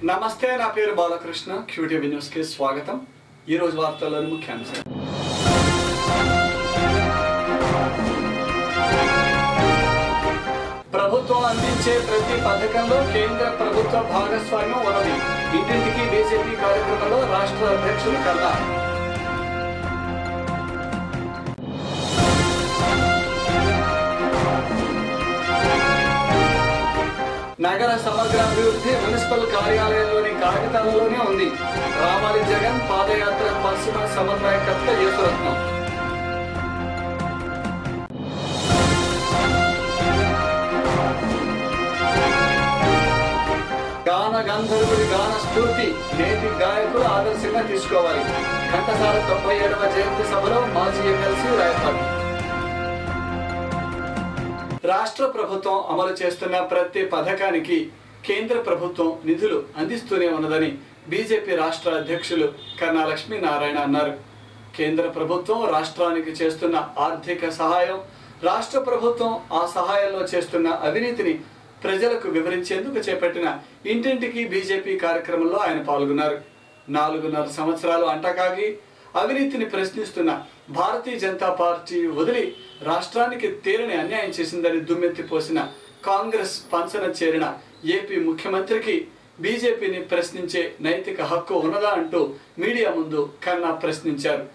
నమస్తే నా పేరు బాలకృష్ణ క్యూటీవీ న్యూస్ కి స్వాగతం ఈ రోజు వార్తల్లోని ముఖ్యాంశాలు ప్రభుత్వం అందించే ప్రతి పథకంలో కేంద్ర ప్రభుత్వ భాగస్వామ్యం ఉన్నది ఇంటింటికి బీజేపీ కార్యక్రమంలో రాష్ట్ర అధ్యక్షులు కన్నా నగర సమగ్రాభివృద్ధి మున్సిపల్ కార్యాలయంలోని కాగితాలలోనే ఉంది రామాలి జగన్ పాదయాత్ర పశ్చిమ సమన్వయకర్త యేసురత్నం గాన గంధర్వుడి గాన స్ఫూర్తి నేటి గాయకులు ఆదర్శంగా తీసుకోవాలి ఘంటసాల తొంభై ఏడవ జయంతి సభలో మాజీ ఎమ్మెల్సీ రాయపాటి రాష్ట్ర ప్రభుత్వం అమలు చేస్తున్న ప్రతి పథకానికి కేంద్ర ప్రభుత్వం నిధులు అందిస్తూనే ఉన్నదని బీజేపీ రాష్ట్ర అధ్యక్షులు కన్నా లక్ష్మీనారాయణ అన్నారు కేంద్ర ప్రభుత్వం రాష్ట్రానికి చేస్తున్న ఆర్థిక సహాయం రాష్ట్ర ప్రభుత్వం ఆ సహాయంలో చేస్తున్న అవినీతిని ప్రజలకు వివరించేందుకు చేపట్టిన ఇంటింటికి బీజేపీ కార్యక్రమంలో ఆయన పాల్గొన్నారు నాలుగున్నర సంవత్సరాలు అంటకాగి అవినీతిని ప్రశ్నిస్తున్న భారతీయ జనతా పార్టీ వదిలి రాష్ట్రానికి తీరని అన్యాయం చేసిందని దుమ్మెత్తి పోసిన కాంగ్రెస్ పంచన చేరిన ఏపీ ముఖ్యమంత్రికి బీజేపీని ప్రశ్నించే నైతిక హక్కు ఉన్నదా అంటూ మీడియా ముందు కన్నా ప్రశ్నించారు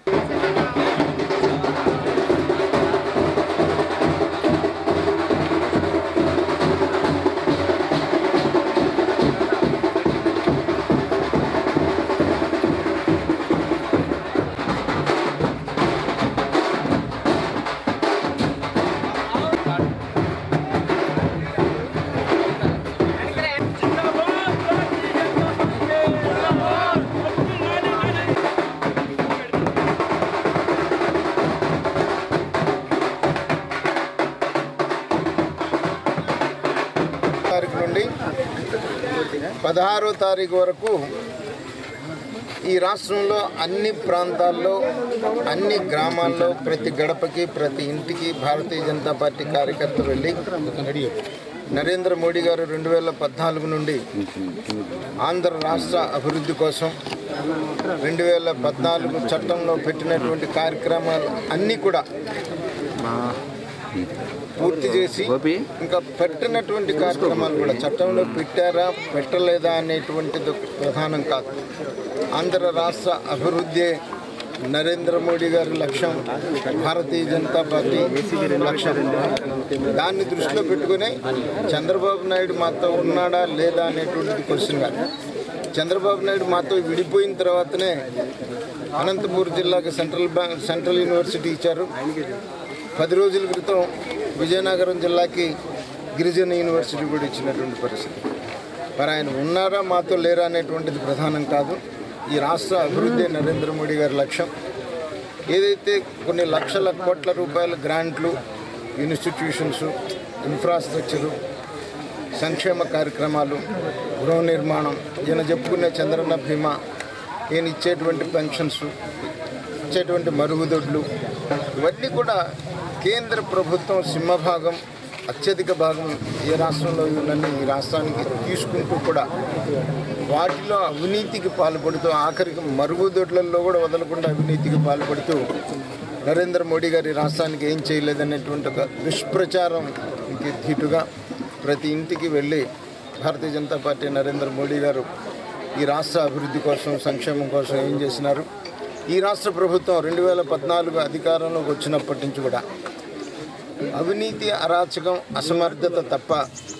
తారీఖు నుండి పదహారో తారీఖు వరకు ఈ రాష్ట్రంలో అన్ని ప్రాంతాల్లో అన్ని గ్రామాల్లో ప్రతి గడపకి ప్రతి ఇంటికి భారతీయ జనతా పార్టీ కార్యకర్తలు వెళ్ళి నరేంద్ర మోడీ గారు రెండు వేల పద్నాలుగు నుండి ఆంధ్ర రాష్ట్ర అభివృద్ధి కోసం రెండు వేల పద్నాలుగు చట్టంలో పెట్టినటువంటి కార్యక్రమాలు అన్నీ కూడా పూర్తి చేసి ఇంకా పెట్టినటువంటి కార్యక్రమాలు కూడా చట్టంలో పెట్టారా పెట్టలేదా అనేటువంటిది ఒక ప్రధానం కాదు ఆంధ్ర రాష్ట్ర అభివృద్ధి నరేంద్ర మోడీ గారి లక్ష్యం భారతీయ జనతా పార్టీ లక్ష్యం దాన్ని దృష్టిలో పెట్టుకుని చంద్రబాబు నాయుడు మాతో ఉన్నాడా లేదా అనేటువంటిది క్వశ్చన్ కాదు చంద్రబాబు నాయుడు మాతో విడిపోయిన తర్వాతనే అనంతపూర్ జిల్లాకి సెంట్రల్ బ్యాంక్ సెంట్రల్ యూనివర్సిటీ ఇచ్చారు పది రోజుల క్రితం విజయనగరం జిల్లాకి గిరిజన యూనివర్సిటీ కూడా ఇచ్చినటువంటి పరిస్థితి మరి ఆయన ఉన్నారా మాతో లేరా అనేటువంటిది ప్రధానం కాదు ఈ రాష్ట్ర అభివృద్ధి నరేంద్ర మోడీ గారి లక్ష్యం ఏదైతే కొన్ని లక్షల కోట్ల రూపాయల గ్రాంట్లు ఇన్స్టిట్యూషన్స్ ఇన్ఫ్రాస్ట్రక్చరు సంక్షేమ కార్యక్రమాలు గృహ నిర్మాణం ఈయన చెప్పుకునే చంద్రన్న బీమా ఈయన ఇచ్చేటువంటి పెన్షన్స్ ఇచ్చేటువంటి మరుగుదొడ్లు ఇవన్నీ కూడా కేంద్ర ప్రభుత్వం సింహభాగం అత్యధిక భాగం ఏ రాష్ట్రంలో ఉందని ఈ రాష్ట్రానికి తీసుకుంటూ కూడా వాటిలో అవినీతికి పాల్పడుతూ ఆఖరికి మరుగుదొడ్లలో కూడా వదలకుండా అవినీతికి పాల్పడుతూ నరేంద్ర మోడీ గారి రాష్ట్రానికి ఏం చేయలేదనేటువంటి ఒక దుష్ప్రచారంకి ధీటుగా ప్రతి ఇంటికి వెళ్ళి భారతీయ జనతా పార్టీ నరేంద్ర మోడీ గారు ఈ రాష్ట్ర అభివృద్ధి కోసం సంక్షేమం కోసం ఏం చేసినారు ఈ రాష్ట్ర ప్రభుత్వం రెండు వేల పద్నాలుగు అధికారంలోకి వచ్చినప్పటి నుంచి కూడా అవినీతి అరాచకం అసమర్థత తప్ప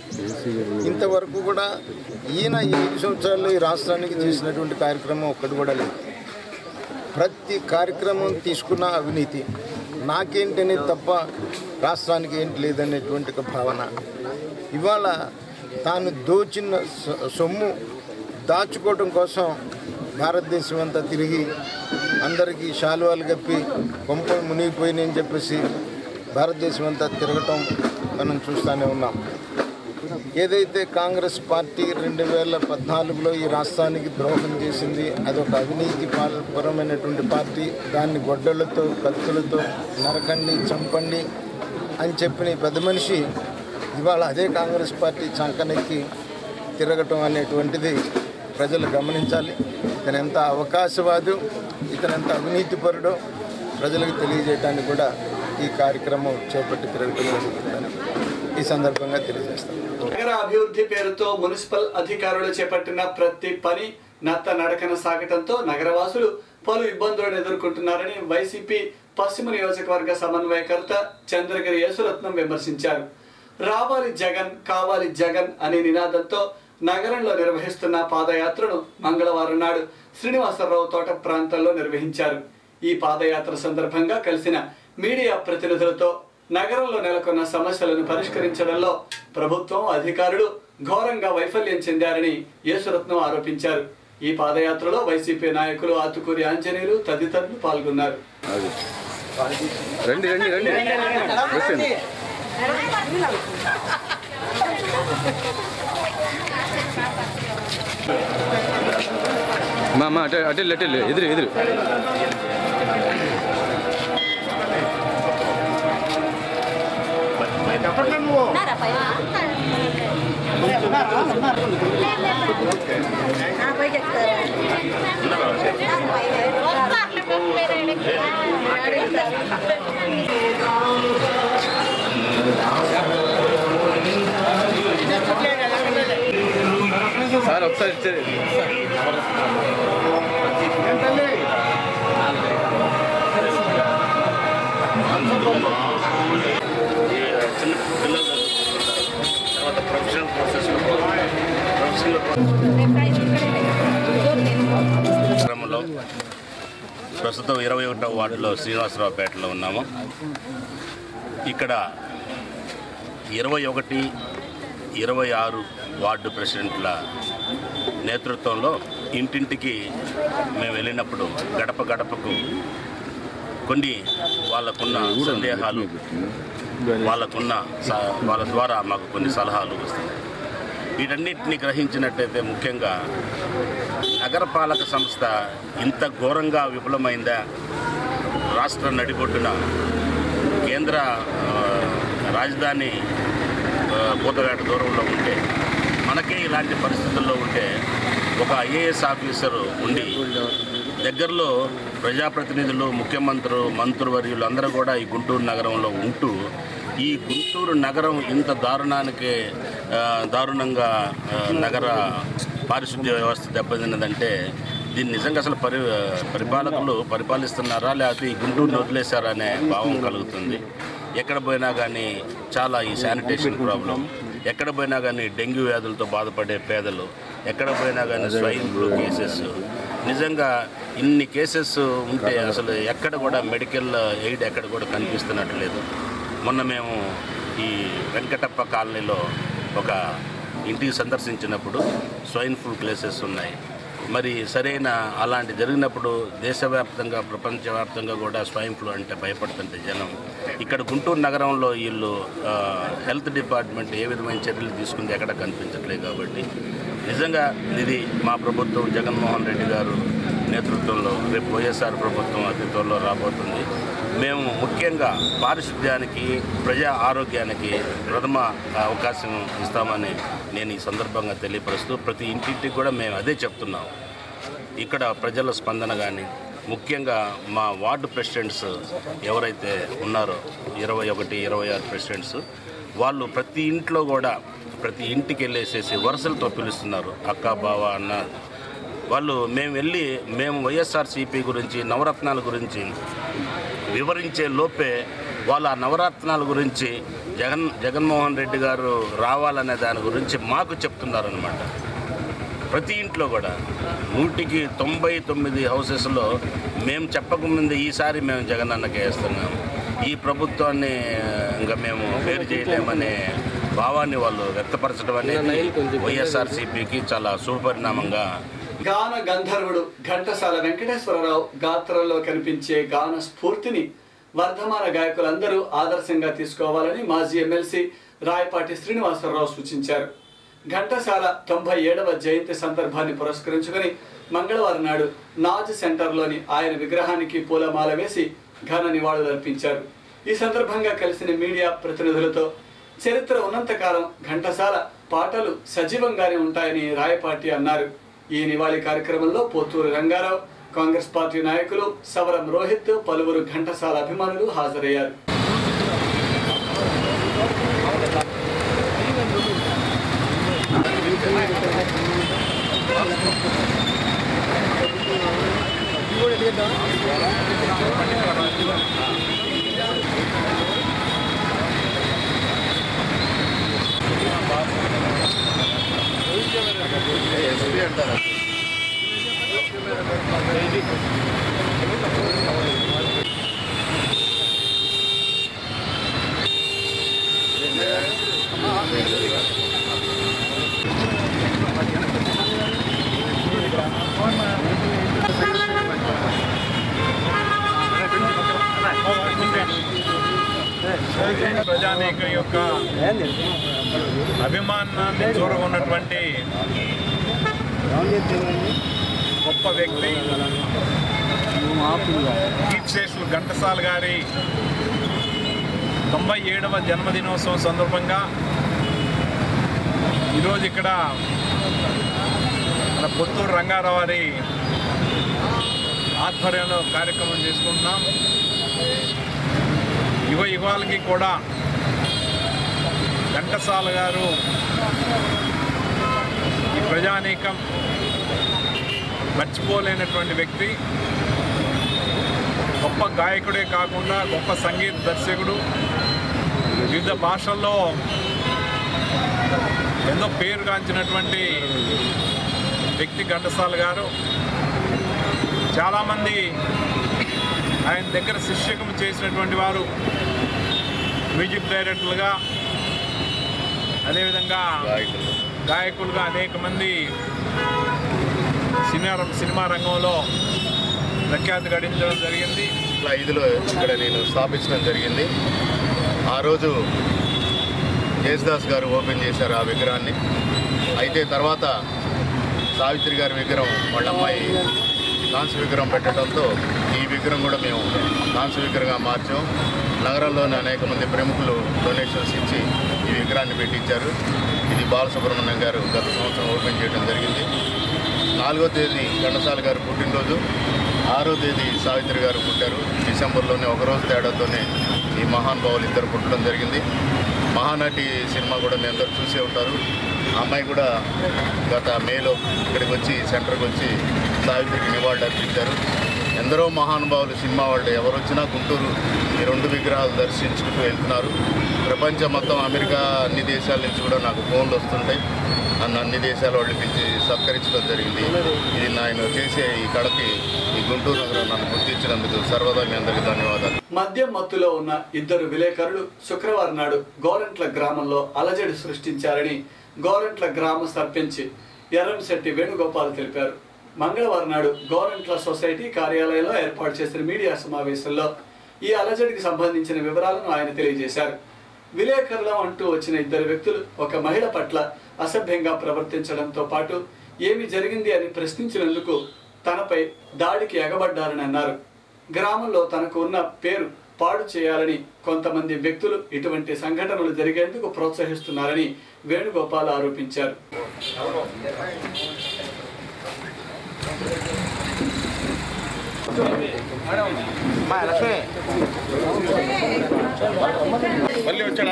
ఇంతవరకు కూడా ఈయన ఈ ఐదు సంవత్సరాల్లో ఈ రాష్ట్రానికి చేసినటువంటి కార్యక్రమం ఒక్కటి కూడా లేదు ప్రతి కార్యక్రమం తీసుకున్న అవినీతి నాకేంటనే తప్ప రాష్ట్రానికి ఏంటి లేదనేటువంటి ఒక భావన ఇవాళ తాను దోచిన సొ- సొమ్ము దాచుకోవడం కోసం భారతదేశం అంతా తిరిగి అందరికీ శాలువాలు కప్పి కొంపలు మునిగిపోయినాయని చెప్పేసి భారతదేశం అంతా తిరగటం మనం చూస్తూనే ఉన్నాం ఏదైతే కాంగ్రెస్ పార్టీ రెండు వేల పద్నాలుగులో ఈ రాష్ట్రానికి ద్రోహం చేసింది అదొక అవినీతి పరమైనటువంటి పార్టీ దాన్ని గొడ్డలతో కత్తులతో నరకండి చంపండి అని చెప్పిన ఈ పెద్ద మనిషి ఇవాళ అదే కాంగ్రెస్ పార్టీ చంకనెక్కి తిరగటం అనేటువంటిది ప్రజలు గమనించాలి ఇతను ఎంత అవకాశవాదు ఇతను ఎంత అవినీతిపరుడో ప్రజలకు తెలియజేయడానికి కూడా ఈ కార్యక్రమం చేపట్టి తిరగటం జరుగుతుందని ఈ సందర్భంగా తెలియజేస్తాను నగర అభివృద్ధి పేరుతో మున్సిపల్ అధికారులు చేపట్టిన ప్రతి పని నత్త నడకన సాగటంతో నగరవాసులు పలు ఇబ్బందులను ఎదుర్కొంటున్నారని వైసీపీ పశ్చిమ నియోజకవర్గ సమన్వయకర్త చంద్రగిరి యేసురత్నం విమర్శించారు రావాలి జగన్ కావాలి జగన్ అనే నినాదంతో నగరంలో నిర్వహిస్తున్న పాదయాత్రను మంగళవారం నాడు శ్రీనివాసరావు తోట ప్రాంతంలో నిర్వహించారు ఈ పాదయాత్ర సందర్భంగా కలిసిన మీడియా ప్రతినిధులతో నగరంలో నెలకొన్న సమస్యలను పరిష్కరించడంలో ప్రభుత్వం అధికారులు ఘోరంగా వైఫల్యం చెందారని యేసురత్నం ఆరోపించారు ఈ పాదయాత్రలో వైసీపీ నాయకులు ఆతుకూరి ఆంజనేయులు తదితరులు పాల్గొన్నారు రండి రండి రండి కూర్చోండి. మా అమ్మ అటే అటే అటే ఎదురు ఎదురు ఉన్నారా పైన? ఆ, పైకి ఎక్కుతారా? పైన ఎక్కుతారు. సార్ ఒకసారి ఇచ్చేది చిన్న పిల్లలు తర్వాత ప్రొఫెషనల్ కోర్సెస్ ప్రొఫెషనల్ క్రమంలో ప్రస్తుతం ఇరవై ఒకటవ వార్డులో శ్రీనివాసరావుపేటలో ఉన్నాము ఇక్కడ ఇరవై ఒకటి ఇరవై ఆరు వార్డు ప్రెసిడెంట్ల నేతృత్వంలో ఇంటింటికి మేము వెళ్ళినప్పుడు గడప గడపకు కొన్ని వాళ్ళకున్న సందేహాలు వాళ్ళకున్న స- వాళ్ళ ద్వారా మాకు కొన్ని సలహాలు వస్తున్నాయి వీటన్నిటిని గ్రహించినట్టయితే ముఖ్యంగా నగరపాలక సంస్థ ఇంత ఘోరంగా విఫలమైందా రాష్ట్ర నడిబొడ్డున కేంద్ర ఆ, రాజధాని ఆ, పూతవేట దూరంలో ఉంటే మనకే ఇలాంటి పరిస్థితుల్లో ఉంటే ఒక ఐఏఎస్ ఆఫీసరు ఉండి దగ్గరలో ప్రజాప్రతినిధులు ముఖ్యమంత్రులు మంత్రివర్యులు అందరూ కూడా ఈ గుంటూరు నగరంలో ఉంటూ ఈ గుంటూరు నగరం ఇంత దారుణానికి ఆ, దారుణంగా ఆ, నగర పారిశుద్ధ్య వ్యవస్థ దెబ్బతిన్నదంటే దీన్ని నిజంగా అసలు పరి పరిపాలకులు పరిపాలిస్తున్నారా లేకపోతే ఈ గుంటూరుని వదిలేశారా అనే భావం కలుగుతుంది ఎక్కడ పోయినా కానీ చాలా ఈ శానిటేషన్ ప్రాబ్లం ఎక్కడ పోయినా కానీ డెంగ్యూ వ్యాధులతో బాధపడే పేదలు ఎక్కడ పోయినా కానీ స్వైన్ ఫ్లూ కేసెస్ నిజంగా ఇన్ని కేసెస్ ఉంటే అసలు ఎక్కడ కూడా మెడికల్ ఎయిడ్ ఎక్కడ కూడా కనిపిస్తున్నట్లేదు మొన్న మేము ఈ వెంకటప్ప కాలనీలో ఒక ఇంటికి సందర్శించినప్పుడు స్వైన్ ఫ్లూ కేసెస్ ఉన్నాయి మరి సరైన అలాంటి జరిగినప్పుడు దేశవ్యాప్తంగా ప్రపంచవ్యాప్తంగా కూడా స్వైన్ ఫ్లూ అంటే భయపడుతుంటే జనం ఇక్కడ గుంటూరు నగరంలో వీళ్ళు ఆ, హెల్త్ డిపార్ట్మెంట్ ఏ విధమైన చర్యలు తీసుకుంది ఎక్కడ కనిపించట్లేదు కాబట్టి నిజంగా ఇది మా ప్రభుత్వం జగన్మోహన్ రెడ్డి గారు నేతృత్వంలో రేపు వైఎస్ఆర్ ప్రభుత్వం అతి త్వరలో రాబోతుంది మేము ముఖ్యంగా పారిశుద్ధ్యానికి ప్రజా ఆరోగ్యానికి ప్రథమ అవకాశం ఇస్తామని నేను ఈ సందర్భంగా తెలియపరుస్తూ ప్రతి ఇంటింటికి కూడా మేము అదే చెప్తున్నాం ఇక్కడ ప్రజల స్పందన కానీ ముఖ్యంగా మా వార్డు ప్రెసిడెంట్స్ ఎవరైతే ఉన్నారో ఇరవై ఒకటి ఇరవై ఆరు ప్రెసిడెంట్స్ వాళ్ళు ప్రతి ఇంట్లో కూడా ప్రతి ఇంటికి వెళ్ళేసేసి వరుసలతో పిలుస్తున్నారు అక్క బావ అన్న వాళ్ళు మేము వెళ్ళి మేము వైఎస్ఆర్సీపీ గురించి నవరత్నాల గురించి వివరించే లోపే వాళ్ళు ఆ నవరత్నాల గురించి జగన్ జగన్మోహన్ రెడ్డి గారు రావాలనే దాని గురించి మాకు చెప్తున్నారనమాట ప్రతి ఇంట్లో కూడా నూటికి తొంభై తొమ్మిది హౌసెస్లో మేము చెప్పకముందు ఈసారి మేము జగన్ అన్నకే వేస్తున్నాం ఈ ప్రభుత్వాన్ని ఇంకా మేము వేరు చేయలేమనే భావాన్ని వాళ్ళు వ్యక్తపరచడం అనేది వైఎస్ఆర్సీపీకి చాలా శుభపరిణామంగా గాన గంధర్వుడు ఘంటసాల వెంకటేశ్వరరావు గాత్రంలో కనిపించే గాన స్ఫూర్తిని వర్ధమాన గాయకులందరూ ఆదర్శంగా తీసుకోవాలని మాజీ ఎమ్మెల్సీ రాయపాటి శ్రీనివాసరావు సూచించారు ఘంటసాల తొంభై ఏడవ జయంతి సందర్భాన్ని పురస్కరించుకొని మంగళవారం నాడు నాజ్ సెంటర్లోని ఆయన విగ్రహానికి పూలమాల వేసి ఘన నివాళులర్పించారు ఈ సందర్భంగా కలిసిన మీడియా ప్రతినిధులతో చరిత్ర ఉన్నంతకాలం ఘంటసాల పాటలు సజీవంగానే ఉంటాయని రాయపాటి అన్నారు ఈ నివాళి కార్యక్రమంలో పోతూరు రంగారావు కాంగ్రెస్ పార్టీ నాయకులు సవరం రోహిత్ పలువురు ఘంటసాల అభిమానులు హాజరయ్యారు ప్రజానీకం యొక్క అభిమానాన్ని చూరగొన్నటువంటి గొప్ప వ్యక్తి చీఫ్ శేషులు ఘంటసాల గారి తొంభై ఏడవ జన్మదినోత్సవం సందర్భంగా ఈరోజు ఇక్కడ మన పుత్తూరు రంగారావు వారి ఆధ్వర్యంలో కార్యక్రమం చేసుకుంటున్నాం యువ యుగాలకి కూడా ఘంటసాల గారు ఈ ప్రజానీకం మర్చిపోలేనటువంటి వ్యక్తి గొప్ప గాయకుడే కాకుండా గొప్ప సంగీత దర్శకుడు వివిధ భాషల్లో ఎంతో పేరుగాంచినటువంటి వ్యక్తి ఘంటసాల గారు చాలామంది ఆయన దగ్గర శిష్యకం చేసినటువంటి వారు మ్యూజిక్ డైరెక్టర్లుగా అదేవిధంగా గాయకులుగా అనేక మంది సినిమా సినిమా రంగంలో ప్రఖ్యాతి గడించడం జరిగింది వందల ఐదులో ఇక్కడ నేను స్థాపించడం జరిగింది ఆ రోజు యేసుదాస్ గారు ఓపెన్ చేశారు ఆ విగ్రహాన్ని అయితే తర్వాత సావిత్రి గారి విగ్రహం వాళ్ళ అమ్మాయి కాంస్య విగ్రహం పెట్టడంతో ఈ విగ్రహం కూడా మేము కాంస్య విగ్రహంగా మార్చాం నగరంలోని అనేక మంది ప్రముఖులు డొనేషన్స్ ఇచ్చి ఈ విగ్రహాన్ని పెట్టించారు ఇది బాలసుబ్రహ్మణ్యం గారు గత సంవత్సరం ఓపెన్ చేయడం జరిగింది నాలుగో తేదీ ఘంటసాల గారు పుట్టినరోజు ఆరో తేదీ సావిత్రి గారు పుట్టారు డిసెంబర్లోనే ఒకరోజు తేడాతోనే ఈ మహానుభావులు ఇద్దరు పుట్టడం జరిగింది మహానటి సినిమా కూడా మీ అందరూ చూసే ఉంటారు ఆ అమ్మాయి కూడా గత మేలో ఇక్కడికి వచ్చి సెంటర్కి వచ్చి సావిత్రికి నివాళులు అర్పించారు ఎందరో మహానుభావులు సినిమా వాళ్ళు ఎవరు వచ్చినా గుంటూరు ఈ రెండు విగ్రహాలు దర్శించుకుంటూ వెళ్తున్నారు ప్రపంచం మొత్తం అమెరికా అన్ని దేశాల నుంచి కూడా నాకు ఫోన్లు వస్తుంటాయి నన్ను అన్ని దేశాల వాళ్ళు పిలిచి సత్కరించడం జరిగింది ఇది నేను చేసే ఈ కళకి ఈ గుంటూరు నగరం నన్ను గుర్తించినందుకు సర్వదా మీ అందరికీ ధన్యవాదాలు మద్యం మత్తులో ఉన్న ఇద్దరు విలేకరులు శుక్రవారం నాడు గోరంట్ల గ్రామంలో అలజడి సృష్టించారని గోరంట్ల గ్రామ సర్పంచ్ ఎర్రంశెట్టి వేణుగోపాల్ తెలిపారు మంగళవారం నాడు గోరంట్ల సొసైటీ కార్యాలయంలో ఏర్పాటు చేసిన మీడియా సమావేశంలో ఈ అలజడికి సంబంధించిన వివరాలను ఆయన తెలియజేశారు విలేకరులం అంటూ వచ్చిన ఇద్దరు వ్యక్తులు ఒక మహిళ పట్ల అసభ్యంగా ప్రవర్తించడంతో పాటు ఏమి జరిగింది అని ప్రశ్నించినందుకు తనపై దాడికి ఎగబడ్డారని అన్నారు గ్రామంలో తనకు ఉన్న పేరు పాడు చేయాలని కొంతమంది వ్యక్తులు ఇటువంటి సంఘటనలు జరిగేందుకు ప్రోత్సహిస్తున్నారని వేణుగోపాల్ ఆరోపించారు మళ్ళీ వచ్చాడా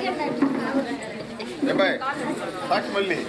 ఏబాయ్ సాక్షి మళ్ళీ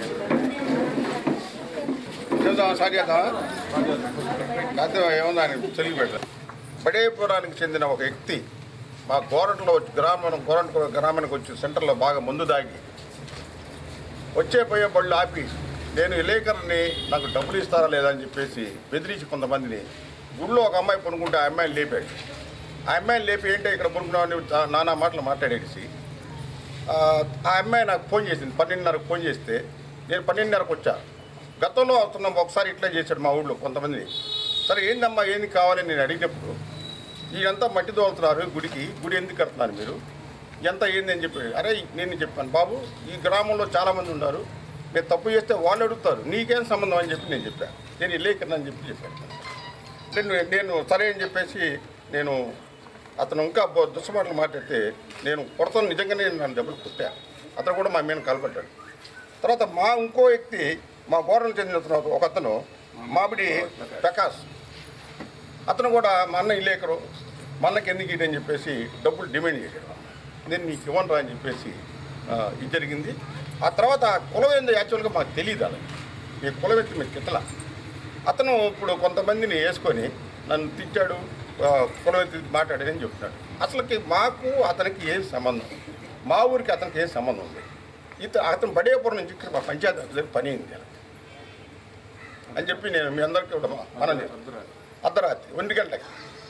చెబుదాం సార్ చేద్దాం కాకపోతే ఏముందా అని చెల్లి పెడతా పడేపురానికి చెందిన ఒక వ్యక్తి మా గోరంట్లో వచ్చి గ్రామం గోరంట గ్రామానికి వచ్చి సెంటర్లో బాగా ముందు దాగి వచ్చే పోయే బళ్ళు ఆపి నేను విలేకరుని నాకు డబ్బులు ఇస్తారా లేదా అని చెప్పేసి బెదిరించి కొంతమందిని గుళ్ళో ఒక అమ్మాయి పనుకుంటే ఆ అమ్మాయిని లేపాడు ఆ అమ్మాయిని లేపి ఏంటో ఇక్కడ పనుకున్నామని నానా మాటలు మాట్లాడేసి ఆ ఆ అమ్మాయి నాకు ఫోన్ చేసింది పన్నెండున్నరకు ఫోన్ చేస్తే నేను పన్నెండున్నరకు వచ్చా గతంలో అవుతున్నాం ఒకసారి ఇట్లా చేశాడు మా ఊళ్ళో కొంతమంది సరే ఏందమ్మా ఏంది కావాలని నేను అడిగినప్పుడు వీళ్ళంతా మట్టి తోలుతున్నారు గుడికి గుడి ఎందుకు కడుతున్నారు మీరు ఎంత ఏంది అని చెప్పి అరే నేను చెప్పాను బాబు ఈ గ్రామంలో చాలామంది ఉన్నారు నేను తప్పు చేస్తే వాళ్ళు అడుగుతారు నీకేం సంబంధం అని చెప్పి నేను చెప్పాను నేను విలేకరణ అని చెప్పి చెప్పాను నేను నేను సరే అని చెప్పేసి నేను అతను ఇంకా బో- దుస్సమాటలు మాట్లాడితే నేను కొడతాను నిజంగానే నన్ను దెబ్బలు కుట్టా అతను కూడా మా మీద కలపడ్డాడు తర్వాత మా ఇంకో వ్యక్తి మా బోర్డర్లు చెందిన అతను ఒక అతను మామిడి ప్రకాష్ అతను కూడా మా అన్న ఇల్లేకరు మా అన్నకి ఎందుకు ఇటు అని చెప్పేసి డబ్బులు డిమాండ్ చేశాడు నేను నీకు ఇవ్వను రా అని చెప్పేసి ఆ, ఇది జరిగింది ఆ తర్వాత ఆ కులం ఏందో యాక్చువల్గా మాకు తెలియదు అలా ఈ కులం ఎత్తి మీకు కిత్తల అతను ఇప్పుడు కొంతమందిని వేసుకొని నన్ను తిట్టాడు ఆ, కులం ఎత్తి మాట్లాడాడని చెప్తున్నాడు అసలుకి మాకు అతనికి ఏం సంబంధం మా ఊరికి అతనికి ఏం సంబంధం ఉంది ఇత అతను బడేపురం నుంచి ఇక్కడ మా పంచాయతీ ఆఫీస్ దగ్గర పని అయింది అని చెప్పి నేను మీ అందరికీ కూడా మనం అర్ధరాత్రి ఒంటి గంటలకి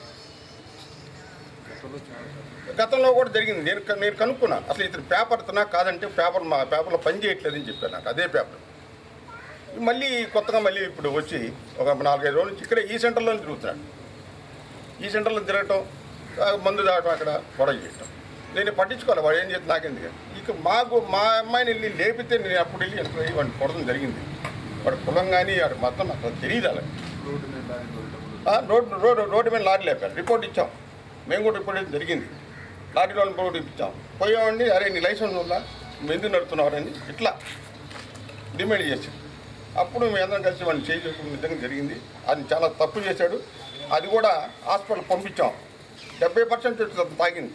గతంలో కూడా జరిగింది నేను క- నేను కనుక్కున్నా అసలు ఇతను పేపర్ ఇతనా కాదంటే పేపర్ మా పేపర్లో పని చేయట్లేదని చెప్పాను నాకు అదే పేపర్ మళ్ళీ కొత్తగా మళ్ళీ ఇప్పుడు వచ్చి ఒక నాలుగైదు రోజుల నుంచి ఇక్కడే ఈ సెంటర్లో తిరుగుతున్నాడు ఈ సెంటర్లో తిరగటం ఆ, మందు తాగటం అక్కడ గొడవ చేయటం నేను పట్టించుకోవాలి వాడు ఏం చేస్తే నాకెందుకు ఇక మాకు మా అమ్మాయిని వెళ్ళి లేపితే నేను అప్పుడు వెళ్ళి ఎంటర్ అయ్యి వాడిని కొడడం జరిగింది వాడు కులం కానీ వాడు మొత్తం అసలు తెలియదు అలా ఆ, రోడ్డు రోడ్డు రోడ్డు మీద లారీ లేపారు రిపోర్ట్ ఇచ్చాం మేము కూడా రిపోర్ట్ ఇవ్వడం జరిగింది లారీ వాళ్ళని రిపోర్ట్ ఇచ్చాం పోయామండి అరే నీ లైసెన్స్ ఉందా నువ్వు ఎందుకు నడుపుతున్నారని ఇట్లా డిమాండ్ చేశాం అప్పుడు మేము అందరం కలిసి వాడిని చేసేసుకున్న విధంగా జరిగింది అది చాలా తప్పు చేశాడు అది కూడా హాస్పిటల్ పంపించాం డెబ్బై పర్సెంట్ తాగింది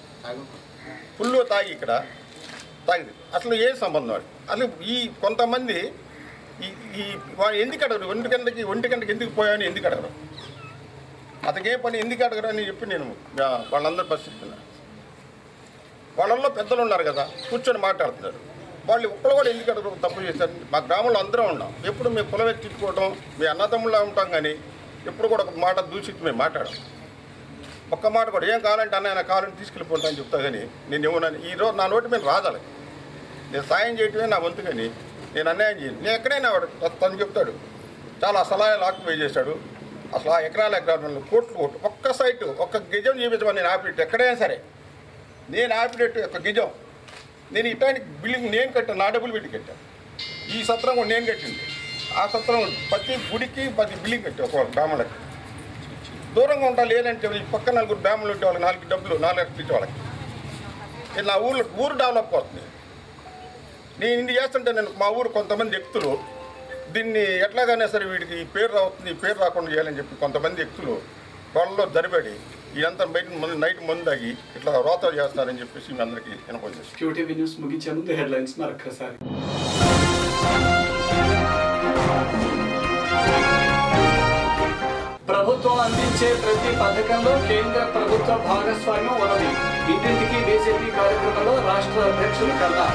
ఫుల్ తాగి ఇక్కడ తాగింది అసలు ఏ సంబంధం వాడు అసలు ఈ కొంతమంది ఈ ఈ వాడు ఎందుకు అడగరు ఒంటి గంటకి ఒంటి గంటకి ఎందుకు పోయావని ఎందుకు అడగరు అతనికి ఏ పని ఎందుకు అడగరు అని చెప్పి నేను ఆ, వాళ్ళందరూ పరిస్థితున్నా వాళ్ళల్లో పెద్దలు ఉన్నారు కదా కూర్చొని మాట్లాడుతున్నారు వాళ్ళు ఒక్కరు కూడా ఎందుకు అడగరు తప్పు చేశారు మా గ్రామంలో అందరం ఉన్నాం ఎప్పుడు మేము కులం ఎత్తిట్టుకోవడం మీ అన్నదమ్ముళ్ళ ఉంటాం కానీ ఎప్పుడు కూడా ఒక మాట దూషించి మేము మాట్లాడం ఒక్క మాట కూడా ఏం కావాలంటే అన్న ఆయన కావాలంటే తీసుకెళ్ళిపోతా అని చెప్తా కానీ నేను ఇవ్వనని ఈ రోజు నా నోటి మీద రాదాలి నేను సాయం చేయటమే నా వంతు కానీ నేను అన్యాయం చేయను నేను ఎక్కడైనా వాడు తను చెప్తాడు చాలా సలహాలు ఆక్యుపై చేశాడు అసలు ఆ ఎకరాల ఎకరాల కోట్లు కోట్లు ఒక్క సైట్ ఒక్క గిజం చూపించమని నేను ఆపినట్టు ఎక్కడైనా సరే నేను ఆపినట్టు ఒక గిజం నేను ఇట్లాంటి బిల్డింగ్ నేను కట్టాను నా డబ్బులు పెట్టి కట్టాను ఈ సత్రం కూడా నేను కట్టింది ఆ సత్రం ప్రతి గుడికి ప్రతి బిల్డింగ్ కట్టి ఒక బ్రాహ్మణులకి దూరంగా ఉంటా లేదంటే ఈ పక్క నలుగురు బ్రాహ్మణులు ఉంటే వాళ్ళకి నాలుగు డబ్బులు నాలుగు లక్షలు ఇచ్చే వాళ్ళకి ఇది నా ఊర్లో ఊరు డెవలప్ అవుతుంది నేను ఇది చేస్తుంటే నేను మా ఊరు కొంతమంది వ్యక్తులు దీన్ని ఎట్లాగైనా సరే వీడికి ఈ పేరు రావుతుంది ఈ పేరు రాకుండా చేయాలని చెప్పి కొంతమంది వ్యక్తులు వాళ్ళలో జరిపడి ఇదంతా బయట ముందు నైట్ ముందు తాగి ఇట్లా రోతాలు చేస్తారని చెప్పేసి మీ అందరికీ వినపడుతుంది క్యూటీవీ న్యూస్ ముగించే ముందు హెడ్లైన్స్ మరొకసారి ప్రభుత్వం అందించే ప్రతి పథకంలో కేంద్ర ప్రభుత్వ భాగస్వామ్యం ఉన్నది ఇంటింటికి బీజేపీ కార్యక్రమంలో రాష్ట్ర అధ్యక్షులు కన్నా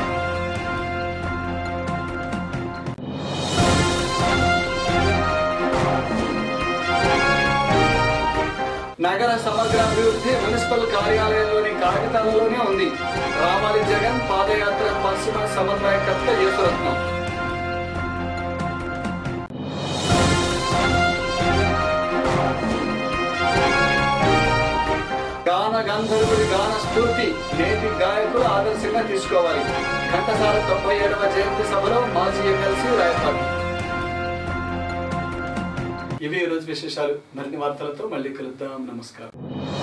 నగర సమగ్రాభివృద్ధి మున్సిపల్ కార్యాలయంలోని కాగితాలలోనే ఉంది రావాలి జగన్ పాదయాత్ర పశ్చిమ సమన్వయకర్త యేసురత్నం గాన గంధర్వుడి గాన స్ఫూర్తి నేటి గాయకులు ఆదర్శంగా తీసుకోవాలి ఘంటసాల తొంభై ఏడవ జయంతి సభలో మాజీ ఎమ్మెల్సీ రాయపాటి ఇవి ఈ రోజు విశేషాలు మరిన్ని వార్తలతో మళ్ళీ కలుద్దాం నమస్కారం